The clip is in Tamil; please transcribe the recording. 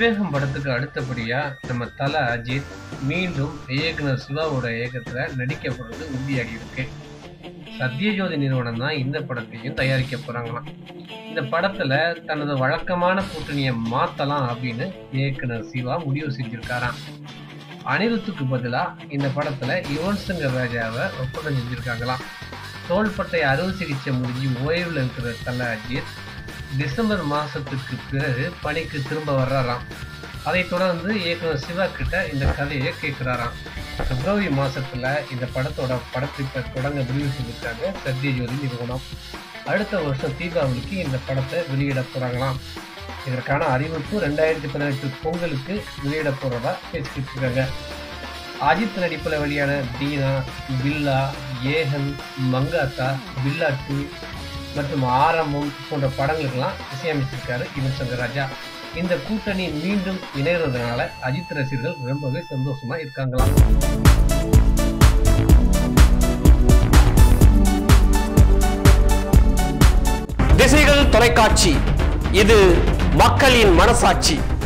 விவேகம் படத்துக்கு அடுத்தபடியா நம்ம தல அஜித் மீண்டும் இயக்குனர் சிவாவோட இயக்கத்துல நடிக்க போறது உறுதியாகி இருக்கு சத்யஜோதி நிறுவனம் தான் இந்த படத்தையும் தயாரிக்க போறாங்களாம் இந்த படத்துல தனது வழக்கமான கூட்டணியை மாத்தலாம் அப்படின்னு இயக்குனர் சிவா முடிவு செஞ்சிருக்காராம் அனிருத்துக்கு பதிலா இந்த படத்துல யுவன் சங்கர் ராஜாவை ஒப்பந்தம் செஞ்சிருக்காங்களாம் தோள்பட்டை அறுவை சிகிச்சை முடிஞ்சு ஓய்வுல இருக்கிற தல அஜித் டிசம்பர் மாசத்துக்கு பிறகு பணிக்கு திரும்ப வர்றாராம் அதைத் தொடர்ந்து இயக்குனர் சிவா கிட்ட இந்த கதையை கேட்கிறாராம் பிப்ரவரி மாசத்துல இந்த படத்தோட படப்பிடிப்பை தொடங்க முடிவு செஞ்சிருக்காங்க சத்யஜோதி நிறுவனம் அடுத்த வருஷம் தீபாவளிக்கு இந்த படத்தை வெளியிட போறாங்களாம் இதற்கான அறிவிப்பு ரெண்டாயிரத்தி பதினெட்டு பொங்கலுக்கு வெளியிட போறதா பேசிக்கிட்டு இருக்காங்க அஜித் நடிப்பில் வெளியான தீனா பில்லா ஏகன் மங்காத்தா பில்லா டூ மற்றும் ஆரம்பம் போன்ற படங்களுக்கெல்லாம் இசையமைச்சிருக்காரு யுவன் சங்கர் ராஜா இந்த கூட்டணி மீண்டும் இணையறதுனால அஜித் ரசிகர்கள் ரொம்பவே சந்தோஷமா இருக்காங்களாம் திசைகள் தொலைக்காட்சி இது மக்களின் மனசாட்சி